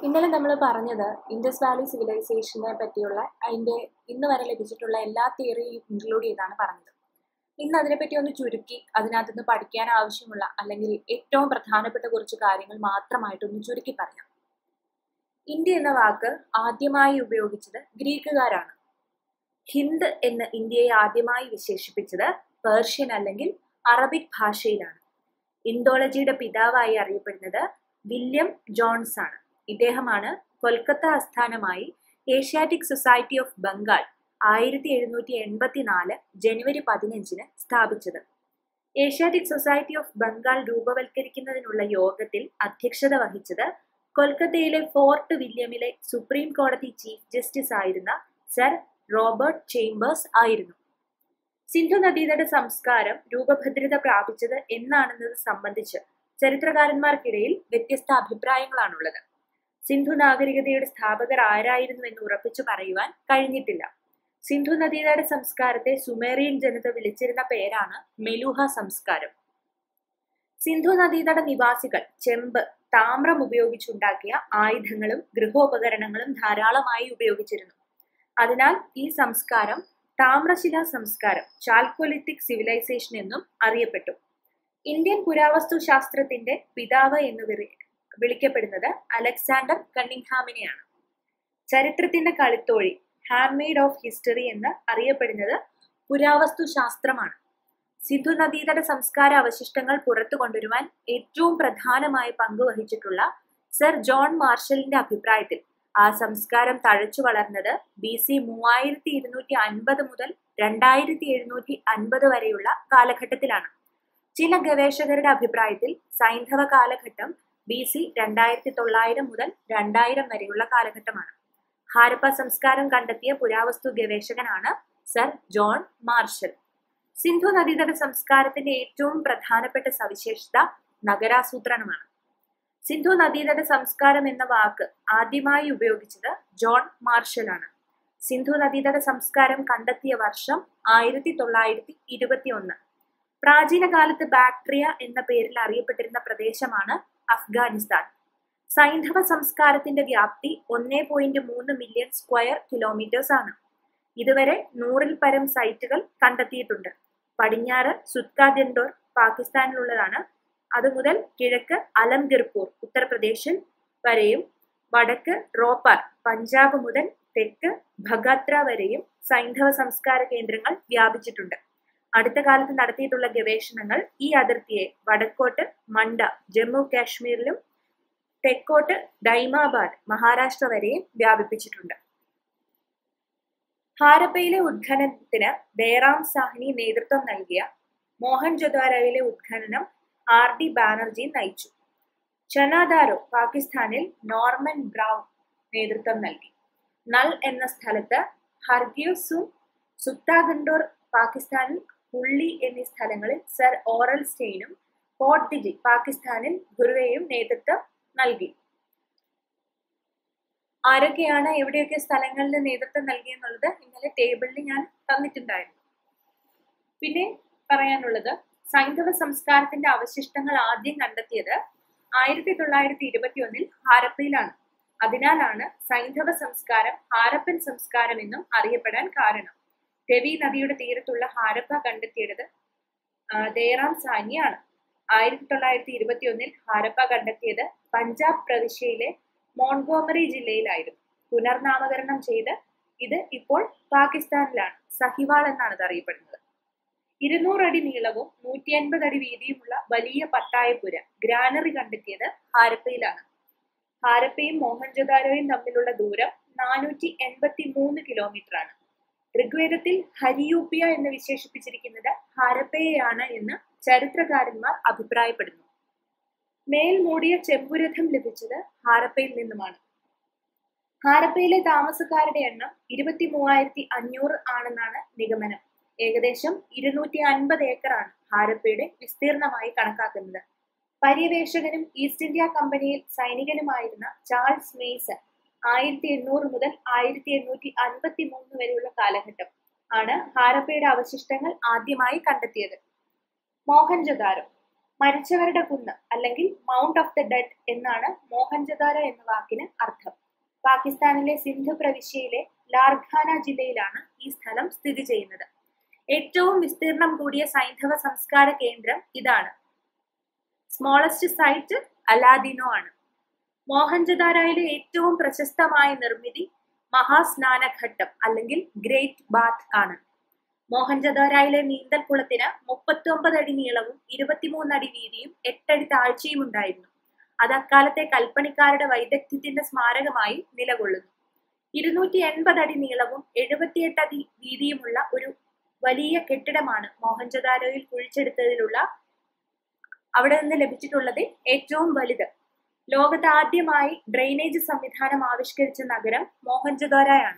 ഇന്നലെ നമ്മൾ പറഞ്ഞത് ഇൻഡസ് വാലി സിവിലൈസേഷനെ പറ്റിയുള്ള അതിൻ്റെ ഇന്ന് വരെ ലഭിച്ചിട്ടുള്ള എല്ലാ തിയറിയും ഇൻക്ലൂഡ് ചെയ്താണ് പറഞ്ഞത് ഇന്ന് അതിനെപ്പറ്റി ഒന്ന് ചുരുക്കി അതിനകത്തുനിന്ന് പഠിക്കാൻ ആവശ്യമുള്ള അല്ലെങ്കിൽ ഏറ്റവും പ്രധാനപ്പെട്ട കുറച്ച് കാര്യങ്ങൾ മാത്രമായിട്ടൊന്ന് ചുരുക്കി പറയാം ഇന്ത്യ എന്ന വാക്ക് ആദ്യമായി ഉപയോഗിച്ചത് ഗ്രീക്കുകാരാണ് ഹിന്ദ് എന്ന് ഇന്ത്യയെ ആദ്യമായി വിശേഷിപ്പിച്ചത് പേർഷ്യൻ അല്ലെങ്കിൽ അറബിക് ഭാഷയിലാണ് ഇന്തോളജിയുടെ പിതാവായി അറിയപ്പെടുന്നത് വില്യം ജോൺസ് ആണ് ഇദ്ദേഹമാണ് കൊൽക്കത്ത ആസ്ഥാനമായി ഏഷ്യാറ്റിക് സൊസൈറ്റി ഓഫ് ബംഗാൾ ആയിരത്തി എഴുന്നൂറ്റി എൺപത്തി നാല് ജനുവരി പതിനഞ്ചിന് സ്ഥാപിച്ചത് ഏഷ്യാറ്റിക് സൊസൈറ്റി ഓഫ് ബംഗാൾ രൂപവൽക്കരിക്കുന്നതിനുള്ള യോഗത്തിൽ അധ്യക്ഷത വഹിച്ചത് കൊൽക്കത്തയിലെ ഫോർട്ട് വില്യമിലെ സുപ്രീം കോടതി ചീഫ് ജസ്റ്റിസ് ആയിരുന്ന സർ റോബർട്ട് ചേംബേഴ്സ് ആയിരുന്നു സിന്ധു നദീതട സംസ്കാരം രൂപഭദ്രത പ്രാപിച്ചത് എന്നാണെന്നത് സംബന്ധിച്ച് ചരിത്രകാരന്മാർക്കിടയിൽ വ്യത്യസ്ത അഭിപ്രായങ്ങളാണുള്ളത് സിന്ധു നാഗരികതയുടെ സ്ഥാപകർ ആരായിരുന്നു എന്ന് ഉറപ്പിച്ചു പറയുവാൻ കഴിഞ്ഞിട്ടില്ല സിന്ധു നദീതട സംസ്കാരത്തെ സുമേറിയൻ ജനത വിളിച്ചിരുന്ന പേരാണ് മെലൂഹ സംസ്കാരം സിന്ധു നദീതട നിവാസികൾ ചെമ്പ് താമ്രം ഉപയോഗിച്ചുണ്ടാക്കിയ ആയുധങ്ങളും ഗൃഹോപകരണങ്ങളും ധാരാളമായി ഉപയോഗിച്ചിരുന്നു അതിനാൽ ഈ സംസ്കാരം താമ്രശില സംസ്കാരം ചാൽക്കോലിത്തിക് സിവിലൈസേഷൻ എന്നും അറിയപ്പെട്ടു ഇന്ത്യൻ പുരാവസ്തു ശാസ്ത്രത്തിന്റെ പിതാവ് എന്ന് വിളിക്കപ്പെടുന്നത് അലക്സാണ്ടർ കണ്ണിംഗ്ഹാമിനെയാണ് ചരിത്രത്തിന്റെ കളിത്തോഴി ഹാൻഡ് ഓഫ് ഹിസ്റ്ററി എന്ന് അറിയപ്പെടുന്നത് പുരാവസ്തു ശാസ്ത്രമാണ് സിന്ധു നദീതട സംസ്കാര അവശിഷ്ടങ്ങൾ പുറത്തു കൊണ്ടുവരുവാൻ ഏറ്റവും പ്രധാനമായി പങ്കുവഹിച്ചിട്ടുള്ള സർ ജോൺ മാർഷലിന്റെ അഭിപ്രായത്തിൽ ആ സംസ്കാരം തഴച്ചു വളർന്നത് ബി സി മൂവായിരത്തി ഇരുന്നൂറ്റി അൻപത് മുതൽ രണ്ടായിരത്തി എഴുന്നൂറ്റി അൻപത് വരെയുള്ള കാലഘട്ടത്തിലാണ് ചില ഗവേഷകരുടെ അഭിപ്രായത്തിൽ സൈന്ധവ കാലഘട്ടം ബി സി രണ്ടായിരത്തി തൊള്ളായിരം മുതൽ രണ്ടായിരം വരെയുള്ള കാലഘട്ടമാണ് ഹാരപ്പ സംസ്കാരം കണ്ടെത്തിയ പുരാവസ്തു ഗവേഷകനാണ് സർ ജോൺ മാർഷൽ സിന്ധു നദീതട സംസ്കാരത്തിന്റെ ഏറ്റവും പ്രധാനപ്പെട്ട സവിശേഷത നഗരാസൂത്രണമാണ് സിന്ധു നദീതട സംസ്കാരം എന്ന വാക്ക് ആദ്യമായി ഉപയോഗിച്ചത് ജോൺ മാർഷലാണ് സിന്ധു നദീതട സംസ്കാരം കണ്ടെത്തിയ വർഷം ആയിരത്തി തൊള്ളായിരത്തി ഇരുപത്തി ഒന്ന് പ്രാചീന കാലത്ത് ബാക്ട്രിയ എന്ന പേരിൽ അറിയപ്പെട്ടിരുന്ന പ്രദേശമാണ് അഫ്ഗാനിസ്ഥാൻ സൈന്ധവ സംസ്കാരത്തിന്റെ വ്യാപ്തി ഒന്നേ പോയിന്റ് മൂന്ന് മില്യൺ സ്ക്വയർ കിലോമീറ്റേഴ്സ് ആണ് ഇതുവരെ നൂറിൽ പരം സൈറ്റുകൾ കണ്ടെത്തിയിട്ടുണ്ട് പടിഞ്ഞാറ് സുത്കാദ്യൻഡോർ പാകിസ്ഥാനിലുള്ളതാണ് അതുമുതൽ കിഴക്ക് അലംഗിർപൂർ ഉത്തർപ്രദേശിൽ വരെയും വടക്ക് റോപ്പാർ പഞ്ചാബ് മുതൽ തെക്ക് ഭഗാത്ര വരെയും സൈന്ധവ സംസ്കാര കേന്ദ്രങ്ങൾ വ്യാപിച്ചിട്ടുണ്ട് അടുത്ത കാലത്ത് നടത്തിയിട്ടുള്ള ഗവേഷണങ്ങൾ ഈ അതിർത്തിയെ വടക്കോട്ട് മണ്ട ജമ്മു കാശ്മീരിലും തെക്കോട്ട് ഡൈമാബാദ് മഹാരാഷ്ട്ര വരെയും വ്യാപിപ്പിച്ചിട്ടുണ്ട് ഹാരപ്പയിലെ ഉത്ഖനനത്തിന് ദയറാം സാഹ്നി നേതൃത്വം നൽകിയ മോഹൻജൊദാരോയിലെ ഉത്ഖനനം ആർ ഡി ബാനർജി നയിച്ചു ചനാദാരോ പാകിസ്ഥാനിൽ നോർമൻ ബ്രൗൺ നേതൃത്വം നൽകി നൾ എന്ന സ്ഥലത്ത് ഹർഗ്യൂസും സുക്താഗണ്ടോർ പാകിസ്ഥാനിൽ പുള്ളി എന്നീ സ്ഥലങ്ങളിൽ സർ ഓറൽ സ്റ്റെയിനും ഫോർട്ട് ദിജി പാകിസ്ഥാനിൽ ഗുരുവയും നേതൃത്വം നൽകി ആരൊക്കെയാണ് എവിടെയൊക്കെ സ്ഥലങ്ങളിൽ നേതൃത്വം നൽകിയെന്നുള്ളത് ഇന്നലെ ടേബിളിൽ ഞാൻ തന്നിട്ടുണ്ടായിരുന്നു പിന്നെ പറയാനുള്ളത് സൈന്ധവ സംസ്കാരത്തിന്റെ അവശിഷ്ടങ്ങൾ ആദ്യം കണ്ടെത്തിയത് ആയിരത്തി തൊള്ളായിരത്തി ഇരുപത്തി ഒന്നിൽ ഹാരപ്പയിലാണ് അതിനാലാണ് സൈന്ധവ സംസ്കാരം ഹാരപ്പൻ സംസ്കാരം എന്നും അറിയപ്പെടാൻ കാരണം രവി നദിയുടെ തീരത്തുള്ള ഹാരപ്പ കണ്ടെത്തിയത് ദേറാം സാനിയാണ് ആയിരത്തി തൊള്ളായിരത്തി ഇരുപത്തി ഒന്നിൽ ഹാരപ്പ കണ്ടെത്തിയത് പഞ്ചാബ് പ്രവിശ്യയിലെ മോൺഗോമറി ജില്ലയിലായിരുന്നു പുനർനാമകരണം ചെയ്ത് ഇത് ഇപ്പോൾ പാകിസ്ഥാനിലാണ് സഹിവാൾ എന്നാണ് ഇത് അറിയപ്പെടുന്നത് ഇരുന്നൂറ് അടി നീളവും നൂറ്റി അൻപത് അടി വീതിയുമുള്ള വലിയ പട്ടായപുര ഗ്രാനറി കണ്ടെത്തിയത് ഹാരപ്പയിലാണ് ഹാരപ്പയും മോഹൻജൊദാരോയും തമ്മിലുള്ള ദൂരം നാനൂറ്റി എൺപത്തി മൂന്ന് കിലോമീറ്റർ ആണ് ഋഗ്വേദത്തിൽ ഹരിയൂപ്പിയ എന്ന് വിശേഷിപ്പിച്ചിരിക്കുന്നത് ഹാരപ്പയെയാണ് എന്ന് ചരിത്രകാരന്മാർ അഭിപ്രായപ്പെടുന്നു മേൽ മൂടിയ ചെമ്പുരഥം ലഭിച്ചത് ഹാരപ്പയിൽ നിന്നുമാണ് ഹാരപ്പയിലെ താമസക്കാരുടെ എണ്ണം ഇരുപത്തി മൂവായിരത്തി അഞ്ഞൂറ് ആണെന്നാണ് നിഗമനം ഏകദേശം ഇരുന്നൂറ്റി അൻപത് ഏക്കറാണ് ഹാരപ്പയുടെ വിസ്തീർണമായി കണക്കാക്കുന്നത് പര്യവേഷകനും ഈസ്റ്റ് ഇന്ത്യ കമ്പനിയിൽ സൈനികനുമായിരുന്ന ചാൾസ് മെയ്സൺ ആയിരത്തി എണ്ണൂറ് മുതൽ ആയിരത്തി എണ്ണൂറ്റി അൻപത്തി മൂന്ന് വരെയുള്ള കാലഘട്ടം ആണ് ഹാരപ്പയുടെ അവശിഷ്ടങ്ങൾ ആദ്യമായി കണ്ടെത്തിയത് മോഹൻജദാരോ മരിച്ചവരുടെ കുന്ന് അല്ലെങ്കിൽ മൗണ്ട് ഓഫ് ദ ഡെഡ് എന്നാണ് മോഹൻജദാര എന്ന വാക്കിന് അർത്ഥം പാകിസ്ഥാനിലെ സിന്ധു പ്രവിശ്യയിലെ ലാർഖാന ജില്ലയിലാണ് ഈ സ്ഥലം സ്ഥിതി ചെയ്യുന്നത് ഏറ്റവും വിസ്തീർണം കൂടിയ സൈന്ധവ സംസ്കാര കേന്ദ്രം ഇതാണ് സ്മോളസ്റ്റ് സൈറ്റ് അലാദിനോ ആണ് മോഹൻജദാരയിലെ ഏറ്റവും പ്രശസ്തമായ നിർമ്മിതി മഹാസ്നാനഘട്ടം അല്ലെങ്കിൽ ഗ്രേറ്റ് ബാത്ത് ആണ് മോഹൻജദാരയിലെ നീന്തൽക്കുളത്തിന് മുപ്പത്തി ഒമ്പത് അടി നീളവും ഇരുപത്തിമൂന്ന് അടി വീതിയും എട്ടടി താഴ്ചയും ഉണ്ടായിരുന്നു അത് അക്കാലത്തെ കൽപ്പണിക്കാരുടെ വൈദഗ്ധ്യത്തിന്റെ സ്മാരകമായി നിലകൊള്ളുന്നു ഇരുന്നൂറ്റി എൺപത് അടി നീളവും എഴുപത്തിയെട്ട് അടി വീതിയുമുള്ള ഒരു വലിയ കെട്ടിടമാണ് മോഹൻജദാരോയിൽ കുഴിച്ചെടുത്തതിലുള്ള അവിടെ നിന്ന് ലഭിച്ചിട്ടുള്ളതിൽ ഏറ്റവും വലുത് ലോകത്ത് ആദ്യമായി ഡ്രെയിനേജ് സംവിധാനം ആവിഷ്കരിച്ച നഗരം മോഹൻജദാരയാണ്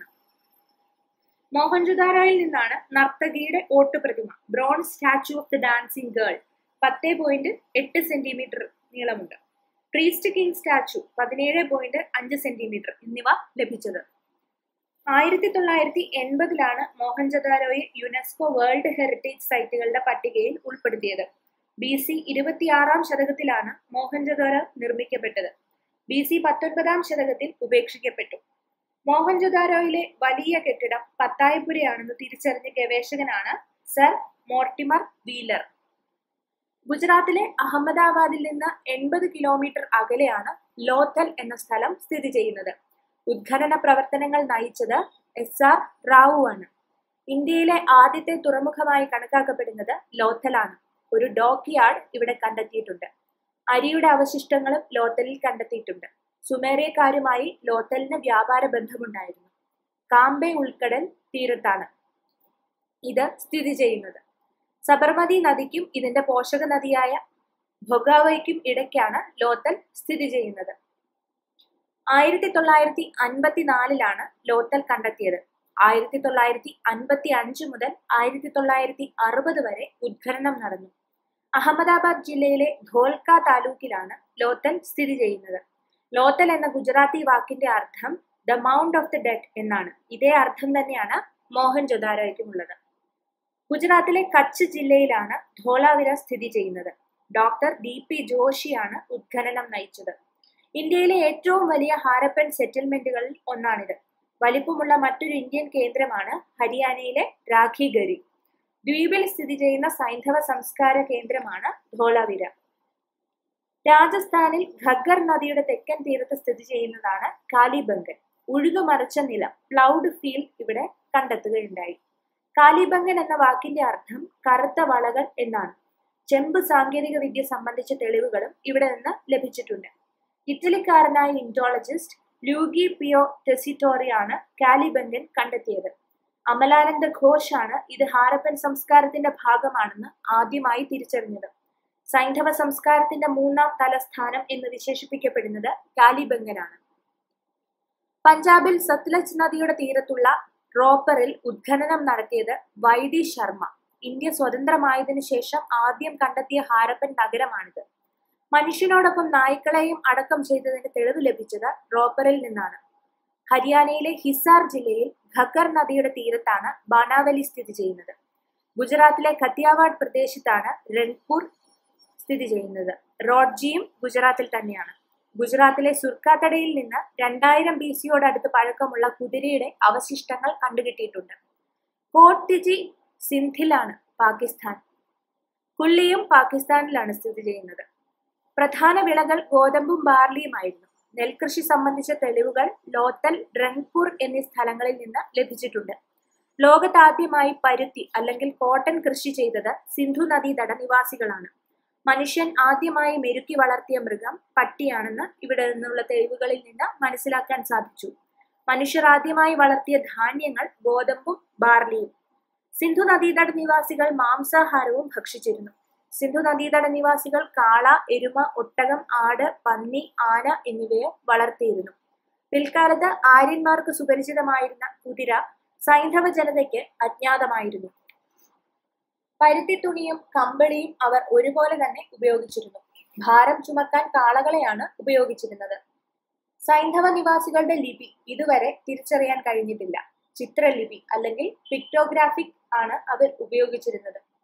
മോഹൻജദാരയിൽ നിന്നാണ് നർത്തകിയുടെ ഓട്ടുപ്രതിമ bronze statue of the dancing girl പത്ത് പോയിന്റ് എട്ട് സെന്റിമീറ്റർ നീളമുണ്ട് പ്രീസ്റ്റ് കിങ് സ്റ്റാച്യു പതിനേഴ് പോയിന്റ് അഞ്ച് സെന്റിമീറ്റർ എന്നിവ ലഭിച്ചത് ആയിരത്തി തൊള്ളായിരത്തി എൺപതിലാണ് മോഹൻജദാരോയെ യുനെസ്കോ വേൾഡ് ഹെറിറ്റേജ് സൈറ്റുകളുടെ പട്ടികയിൽ ഉൾപ്പെടുത്തിയത് ബി സി ഇരുപത്തിയാറാം ശതകത്തിലാണ് മോഹൻജദാര നിർമ്മിക്കപ്പെട്ടത് ബി സി പത്തൊൻപതാം ശതകത്തിൽ ഉപേക്ഷിക്കപ്പെട്ടു മോഹൻജദാരോയിലെ വലിയ കെട്ടിടം പത്തായപുരയാണെന്ന് തിരിച്ചറിഞ്ഞ ഗവേഷകനാണ് സർ മോർട്ടിമർ വീലർ ഗുജറാത്തിലെ അഹമ്മദാബാദിൽ നിന്ന് എൺപത് കിലോമീറ്റർ അകലെയാണ് ലോഥൽ എന്ന സ്ഥലം സ്ഥിതി ചെയ്യുന്നത് ഉദ്ഖനന പ്രവർത്തനങ്ങൾ നയിച്ചത് എസ് ആർ റാവു ആണ് ഇന്ത്യയിലെ ആദ്യത്തെ തുറമുഖമായി കണക്കാക്കപ്പെടുന്നത് ലോഥലാണ് ഒരു ഡോക്ക് യാർഡ് ഇവിടെ കണ്ടെത്തിയിട്ടുണ്ട് അരിയുടെ അവശിഷ്ടങ്ങളും ലോത്തലിൽ കണ്ടെത്തിയിട്ടുണ്ട് സുമേറിയക്കാരുമായി ലോത്തലിന് വ്യാപാര ബന്ധമുണ്ടായിരുന്നു കാംബെ ഉൾക്കടൽ തീരത്താണ് ഇത് സ്ഥിതി ചെയ്യുന്നത് സബർമതി നദിക്കും ഇതിന്റെ പോഷക നദിയായ ഭൊഗാവയ്ക്കും ഇടയ്ക്കാണ് ലോത്തൽ സ്ഥിതി ചെയ്യുന്നത് ആയിരത്തി തൊള്ളായിരത്തി അൻപത്തിനാലിലാണ് ലോത്തൽ കണ്ടെത്തിയത് ആയിരത്തി തൊള്ളായിരത്തി അൻപത്തി അഞ്ച് മുതൽ ആയിരത്തി തൊള്ളായിരത്തി അറുപത് വരെ ഉദ്ഖനനം നടന്നു അഹമ്മദാബാദ് ജില്ലയിലെ ധോൽക്ക താലൂക്കിലാണ് ലോത്തൽ സ്ഥിതി ചെയ്യുന്നത് ലോത്തൽ എന്ന ഗുജറാത്തി വാക്കിന്റെ അർത്ഥം the mount of the dead എന്നാണ് ഇതേ അർത്ഥം തന്നെയാണ് മോഹൻ ജൊദാരയ്ക്കുമുള്ളത് ഗുജറാത്തിലെ കച്ച് ജില്ലയിലാണ് ധോളാവിര സ്ഥിതി ചെയ്യുന്നത് ഡോക്ടർ ഡി പി ജോഷിയാണ് ഉദ്ഖനനം നയിച്ചത് ഇന്ത്യയിലെ ഏറ്റവും വലിയ ഹാരപ്പൻ സെറ്റിൽമെന്റുകളിൽ ഒന്നാണിത് വലിപ്പമുള്ള മറ്റൊരു ഇന്ത്യൻ കേന്ദ്രമാണ് ഹരിയാനയിലെ രാഖിഗരി ദ്വീപിൽ സ്ഥിതി ചെയ്യുന്ന സൈന്ധവ സംസ്കാര കേന്ദ്രമാണ് ധോളാവിര രാജസ്ഥാനിൽ ഘഗ്ഗർ നദിയുടെ തെക്കൻ തീരത്ത് സ്ഥിതി ചെയ്യുന്നതാണ് കാലിബംഗൻ ഉഴുകുമറിച്ച നിലം പ്ലൗഡ് ഫീൽഡ് ഇവിടെ കണ്ടെത്തുകയുണ്ടായി കാലിബംഗൻ എന്ന വാക്കിന്റെ അർത്ഥം കറുത്ത വളകൾ എന്നാണ് ചെമ്പ് സാങ്കേതിക വിദ്യ സംബന്ധിച്ച തെളിവുകളും ഇവിടെ നിന്ന് ലഭിച്ചിട്ടുണ്ട് ഇറ്റലിക്കാരനായ ഇൻഡോളജിസ്റ്റ് ലൂഗി പിയോ ടെസിറ്റോറിയാണ് കാലിബംഗൻ കണ്ടെത്തിയത് അമലാനന്ദ ഘോഷ് ആണ് ഇത് ഹാരപ്പൻ സംസ്കാരത്തിന്റെ ഭാഗമാണെന്ന് ആദ്യമായി തിരിച്ചറിഞ്ഞത് സൈന്ധവ സംസ്കാരത്തിന്റെ മൂന്നാം തലസ്ഥാനം എന്ന് വിശേഷിപ്പിക്കപ്പെടുന്നത് കാലിബംഗനാണ് പഞ്ചാബിൽ സത്ലജ് നദിയുടെ തീരത്തുള്ള റോപ്പറിൽ ഉദ്ഖനനം നടത്തിയത് വൈ ഡി ശർമ്മ ഇന്ത്യ സ്വതന്ത്രമായതിനു ശേഷം ആദ്യം കണ്ടെത്തിയ ഹാരപ്പൻ നഗരമാണിത് മനുഷ്യനോടൊപ്പം നായ്ക്കളെയും അടക്കം ചെയ്തതിന് തെളിവ് ലഭിച്ചത് റോപ്പറിൽ നിന്നാണ് ഹരിയാനയിലെ ഹിസാർ ജില്ലയിൽ ഖക്കർ നദിയുടെ തീരത്താണ് ബാനാവലി സ്ഥിതി ചെയ്യുന്നത് ഗുജറാത്തിലെ കത്തിയാവാഡ് പ്രദേശത്താണ് രൺപൂർ സ്ഥിതി ചെയ്യുന്നത് റോഡ്ജിയും ഗുജറാത്തിൽ തന്നെയാണ് ഗുജറാത്തിലെ സുർക്കാത്തടയിൽ നിന്ന് രണ്ടായിരം ബി സിയോടടുത്ത് പഴക്കമുള്ള കുതിരയുടെ അവശിഷ്ടങ്ങൾ കണ്ടുകിട്ടിയിട്ടുണ്ട് കോട്ടിജി സിന്ധിലാണ് പാകിസ്ഥാൻ കുള്ളിയും പാകിസ്ഥാനിലാണ് സ്ഥിതി ചെയ്യുന്നത് പ്രധാന വിളകൾ ഗോതമ്പും ബാർലിയുമായിരുന്നു നെൽകൃഷി സംബന്ധിച്ച തെളിവുകൾ ലോത്തൽ റങ്പൂർ എന്നീ സ്ഥലങ്ങളിൽ നിന്ന് ലഭിച്ചിട്ടുണ്ട് ലോകത്താദ്യമായി പരുത്തി അല്ലെങ്കിൽ കോട്ടൺ കൃഷി ചെയ്തത് സിന്ധു നദീതട നിവാസികളാണ് മനുഷ്യൻ ആദ്യമായി മെരുക്കി വളർത്തിയ മൃഗം പട്ടിയാണെന്ന് ഇവിടെ നിന്നുള്ള തെളിവുകളിൽ നിന്ന് മനസ്സിലാക്കാൻ സാധിച്ചു മനുഷ്യർ ആദ്യമായി വളർത്തിയ ധാന്യങ്ങൾ ഗോതമ്പും ബാർലിയും സിന്ധു നദീതട നിവാസികൾ മാംസാഹാരവും ഭക്ഷിച്ചിരുന്നു സിന്ധു നദീതട നിവാസികൾ കാള എരുമ ഒട്ടകം ആട് പന്നി ആന എന്നിവയെ വളർത്തിയിരുന്നു പിൽക്കാലത്ത് ആര്യന്മാർക്ക് സുപരിചിതമായിരുന്ന കുതിര സൈന്ധവ ജനതയ്ക്ക് അജ്ഞാതമായിരുന്നു പരുത്തി തുണിയും കമ്പിളിയും അവർ ഒരുപോലെ തന്നെ ഉപയോഗിച്ചിരുന്നു ഭാരം ചുമക്കാൻ കാളകളെയാണ് ഉപയോഗിച്ചിരുന്നത് സൈന്ധവ നിവാസികളുടെ ലിപി ഇതുവരെ തിരിച്ചറിയാൻ കഴിഞ്ഞിട്ടില്ല ചിത്രലിപി അല്ലെങ്കിൽ പിക്ടോഗ്രാഫിക് ആണ് അവർ ഉപയോഗിച്ചിരുന്നത്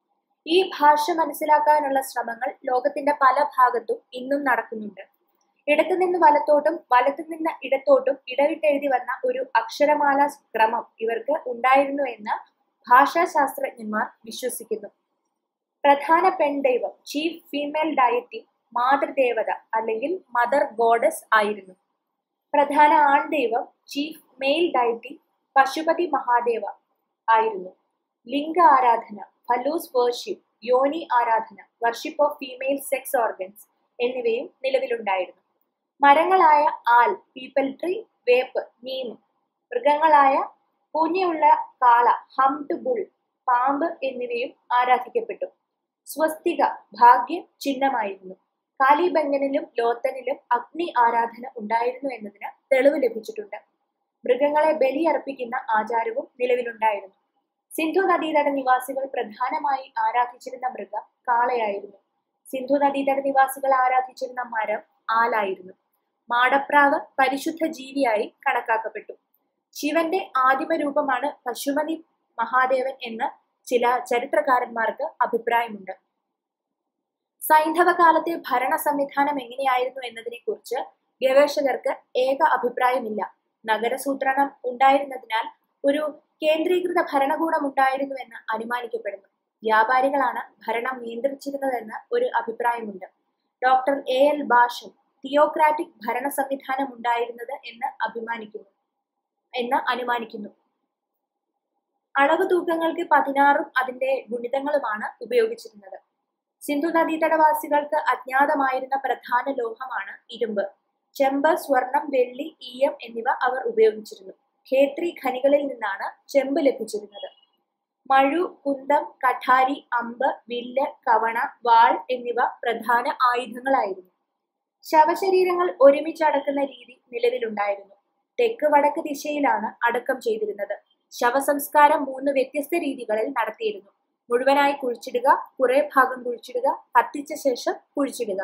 ഈ ഭാഷ മനസ്സിലാക്കാനുള്ള ശ്രമങ്ങൾ ലോകത്തിന്റെ പല ഭാഗത്തും ഇന്നും നടക്കുന്നുണ്ട് ഇടത്തു നിന്ന് വലത്തോട്ടും വലത്തു നിന്ന് ഇടത്തോട്ടും ഇടവിട്ടെഴുതി വന്ന ഒരു അക്ഷരമാല ക്രമം ഇവർക്ക് ഉണ്ടായിരുന്നു എന്ന് ഭാഷാശാസ്ത്രജ്ഞന്മാർ വിശ്വസിക്കുന്നു പ്രധാന പെൺദൈവം ചീഫ് ഫീമെയിൽ ഡയറ്റി മാതൃദേവത അല്ലെങ്കിൽ മദർ ഗോഡസ് ആയിരുന്നു പ്രധാന ആൺദൈവം chief male deity Pashupati Mahadeva ആയിരുന്നു ലിംഗ ആരാധന ഫലൂസ് വർഷിപ്പ് യോനി ആരാധന worship of female sex organs എന്നിവയും നിലവിലുണ്ടായിരുന്നു മരങ്ങളായ ആൽ പീപ്പൽ ട്രീ വേപ്പ് നീം മൃഗങ്ങളായ പൂഞ്ഞയുള്ള കാള ഹംഡ് ബുൾ പാമ്പ് എന്നിവയും ആരാധിക്കപ്പെട്ടു സ്വസ്തിക ഭാഗ്യ ചിഹ്നമായിരുന്നു കാലിബംഗനിലും ലോത്തനിലും അഗ്നി ആരാധന ഉണ്ടായിരുന്നു എന്നതിന് തെളിവ് ലഭിച്ചിട്ടുണ്ട് മൃഗങ്ങളെ ബലിയർപ്പിക്കുന്ന ആചാരവും നിലവിലുണ്ടായിരുന്നു സിന്ധു നദീതട നിവാസികൾ പ്രധാനമായി ആരാധിച്ചിരുന്ന മൃഗം കാളയായിരുന്നു സിന്ധു നദീതട നിവാസികൾ ആരാധിച്ചിരുന്ന മരം ആലായിരുന്നു മാടപ്രാവ് പരിശുദ്ധ ജീവിയായി കണക്കാക്കപ്പെട്ടു ശിവന്റെ ആദിമ രൂപമാണ് പശുപതി മഹാദേവൻ എന്ന് ചില ചരിത്രകാരന്മാർക്ക് അഭിപ്രായമുണ്ട് സൈന്ധവ കാലത്തെ ഭരണ സംവിധാനം എങ്ങനെയായിരുന്നു എന്നതിനെ കുറിച്ച് ഗവേഷകർക്ക് ഏക അഭിപ്രായമില്ല നഗരസൂത്രണം ഉണ്ടായിരുന്നതിനാൽ ഒരു കേന്ദ്രീകൃത ഭരണകൂടം ഉണ്ടായിരുന്നു എന്ന് അനുമാനിക്കപ്പെടുന്നു വ്യാപാരികളാണ് ഭരണം നിയന്ത്രിച്ചിരുന്നതെന്ന് ഒരു അഭിപ്രായമുണ്ട് doctor A L Basham theocratic ഭരണ സംവിധാനം ഉണ്ടായിരുന്നത് എന്ന് അഭിമാനിക്കുന്നു എന്ന് അനുമാനിക്കുന്നു അളവ് തൂക്കങ്ങൾക്ക് പതിനാറും അതിന്റെ ഗുണിതങ്ങളുമാണ് ഉപയോഗിച്ചിരുന്നത് സിന്ധു നദീതടവാസികൾക്ക് അജ്ഞാതമായിരുന്ന പ്രധാന ലോഹമാണ് ഇരുമ്പ് ചെമ്പ് സ്വർണം വെള്ളി ഈയം എന്നിവ അവർ ഉപയോഗിച്ചിരുന്നു ഖേത്രി ഖനികളിൽ നിന്നാണ് ചെമ്പ് ലഭിച്ചിരുന്നത് മഴു കുന്തം കഠാരി അമ്പ് വില്ല് കവണ വാൾ എന്നിവ പ്രധാന ആയുധങ്ങളായിരുന്നു ശവശരീരങ്ങൾ ഒരുമിച്ച് അടക്കുന്ന രീതി നിലവിലുണ്ടായിരുന്നു തെക്ക് വടക്ക് ദിശയിലാണ് അടക്കം ചെയ്തിരുന്നത് ശവസംസ്കാരം മൂന്ന് വ്യത്യസ്ത രീതികളിൽ നടത്തിയിരുന്നു മുഴുവനായി കുഴിച്ചിടുക കുറെ ഭാഗം കുഴിച്ചിടുക കത്തിച്ച ശേഷം കുഴിച്ചിടുക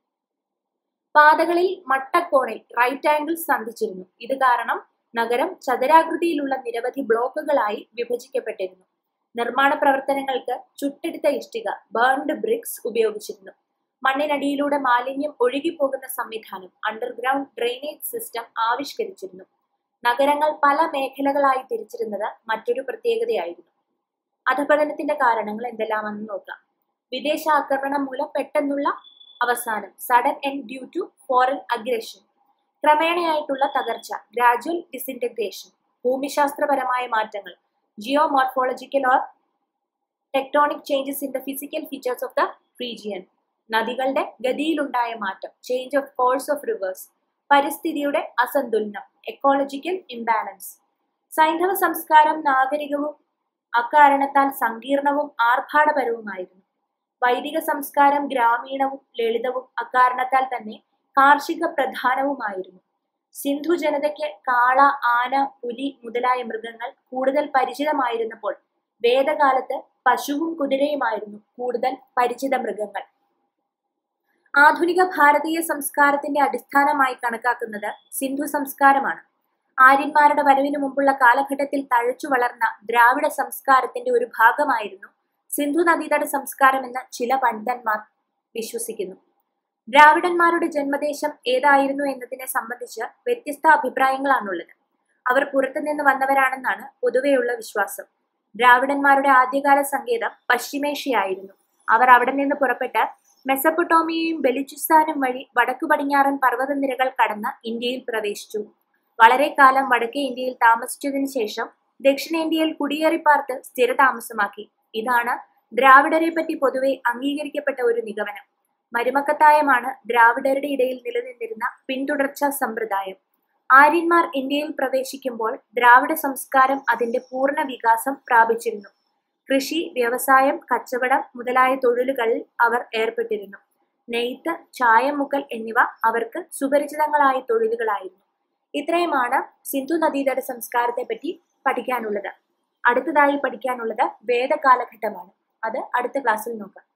പാതകളിൽ മട്ടക്കോണിൽ റൈറ്റ് ആംഗിൾ സന്ധിച്ചിരുന്നു ഇത് കാരണം നഗരം ചതുരാകൃതിയിലുള്ള നിരവധി ബ്ലോക്കുകളായി വിഭജിക്കപ്പെട്ടിരുന്നു നിർമ്മാണ പ്രവർത്തനങ്ങൾക്ക് ചുട്ടെടുത്ത ഇഷ്ടിക ബേൺഡ് ബ്രിക്സ് ഉപയോഗിച്ചിരുന്നു മണ്ണിനടിയിലൂടെ മാലിന്യം ഒഴുകിപ്പോകുന്ന സംവിധാനം അണ്ടർഗ്രൗണ്ട് ഡ്രെയിനേജ് സിസ്റ്റം ആവിഷ്കരിച്ചിരുന്നു നഗരങ്ങൾ പല മേഖലകളായി തിരിച്ചിരുന്നത് മറ്റൊരു പ്രത്യേകതയായിരുന്നു അധപതനത്തിന്റെ കാരണങ്ങൾ എന്തെല്ലാമെന്ന് നോക്കാം വിദേശ ആക്രമണം മൂലം പെട്ടെന്നുള്ള അവസാനം sudden end due to foreign aggression ക്രമേണയായിട്ടുള്ള തകർച്ച ഗ്രാജുവൽ ഡിസിൻറ്റഗ്രേഷൻ ഭൂമിശാസ്ത്രപരമായ മാറ്റങ്ങൾ geomorphological or tectonic changes in the physical features of the region നദികളുടെ ഗതിയിലുണ്ടായ മാറ്റം change of course of rivers പരിസ്ഥിതിയുടെ അസന്തുലനം എക്കോളജിക്കൽ ഇംബാലൻസ് സൈന്ധവ സംസ്കാരം നാഗരികവും അക്കാരണത്താൽ സങ്കീർണവും ആർഭാടപരവുമായിരുന്നു വൈദിക സംസ്കാരം ഗ്രാമീണവും ലളിതവും അക്കാരണത്താൽ തന്നെ കാർഷിക പ്രധാനവുമായിരുന്നു സിന്ധു ജനതയ്ക്ക് കാള ആന പുലി മുതലായ മൃഗങ്ങൾ കൂടുതൽ പരിചിതമായിരുന്നപ്പോൾ വേദകാലത്ത് പശുവും കുതിരയുമായിരുന്നു കൂടുതൽ പരിചിത മൃഗങ്ങൾ ആധുനിക ഭാരതീയ സംസ്കാരത്തിന്റെ അടിസ്ഥാനമായി കണക്കാക്കുന്നത് സിന്ധു സംസ്കാരമാണ് ആര്യന്മാരുടെ വരവിനു മുമ്പുള്ള കാലഘട്ടത്തിൽ തഴച്ചു വളർന്ന ദ്രാവിഡ സംസ്കാരത്തിന്റെ ഒരു ഭാഗമായിരുന്നു സിന്ധു നദീതട സംസ്കാരം എന്ന് ചില പണ്ഡിതന്മാർ വിശ്വസിക്കുന്നു ദ്രാവിഡന്മാരുടെ ജന്മദേശം ഏതായിരുന്നു എന്നതിനെ സംബന്ധിച്ച് വ്യത്യസ്ത അഭിപ്രായങ്ങളാണുള്ളത് അവർ പുറത്തുനിന്ന് വന്നവരാണെന്നാണ് പൊതുവെയുള്ള വിശ്വാസം ദ്രാവിഡന്മാരുടെ ആദ്യകാല സങ്കേതം പശ്ചിമേഷ്യയായിരുന്നു അവർ അവിടെ നിന്ന് പുറപ്പെട്ട് മെസപ്പൊട്ടോമിയയും ബെലിചിസ്ഥാനും വഴി വടക്കു പടിഞ്ഞാറൻ പർവ്വതനിരകൾ കടന്ന് ഇന്ത്യയിൽ പ്രവേശിച്ചു വളരെ കാലം വടക്കേ ഇന്ത്യയിൽ താമസിച്ചതിനു ശേഷം ദക്ഷിണേന്ത്യയിൽ കുടിയേറിപ്പാർത്ത് സ്ഥിരതാമസമാക്കി ഇതാണ് ദ്രാവിഡരെ പറ്റി പൊതുവെ അംഗീകരിക്കപ്പെട്ട ഒരു നിഗമനം മരുമക്കത്തായമാണ് ദ്രാവിഡരുടെ ഇടയിൽ നിലനിന്നിരുന്ന പിന്തുടർച്ചാ സമ്പ്രദായം ആര്യന്മാർ ഇന്ത്യയിൽ പ്രവേശിക്കുമ്പോൾ ദ്രാവിഡ സംസ്കാരം അതിന്റെ പൂർണ്ണ വികാസം പ്രാപിച്ചിരുന്നു കൃഷി വ്യവസായം കച്ചവടം മുതലായ തൊഴിലുകളിൽ അവർ ഏർപ്പെട്ടിരുന്നു നെയ്ത്ത് ചായമുക്കൽ എന്നിവ അവർക്ക് സുപരിചിതങ്ങളായ തൊഴിലുകളായിരുന്നു ഇത്രയുമാണ് സിന്ധു നദീതട സംസ്കാരത്തെ പറ്റി പഠിക്കാനുള്ളത് അടുത്തതായി പഠിക്കാനുള്ളത് വേദകാലഘട്ടമാണ് അത് അടുത്ത ക്ലാസ്സിൽ നോക്കാം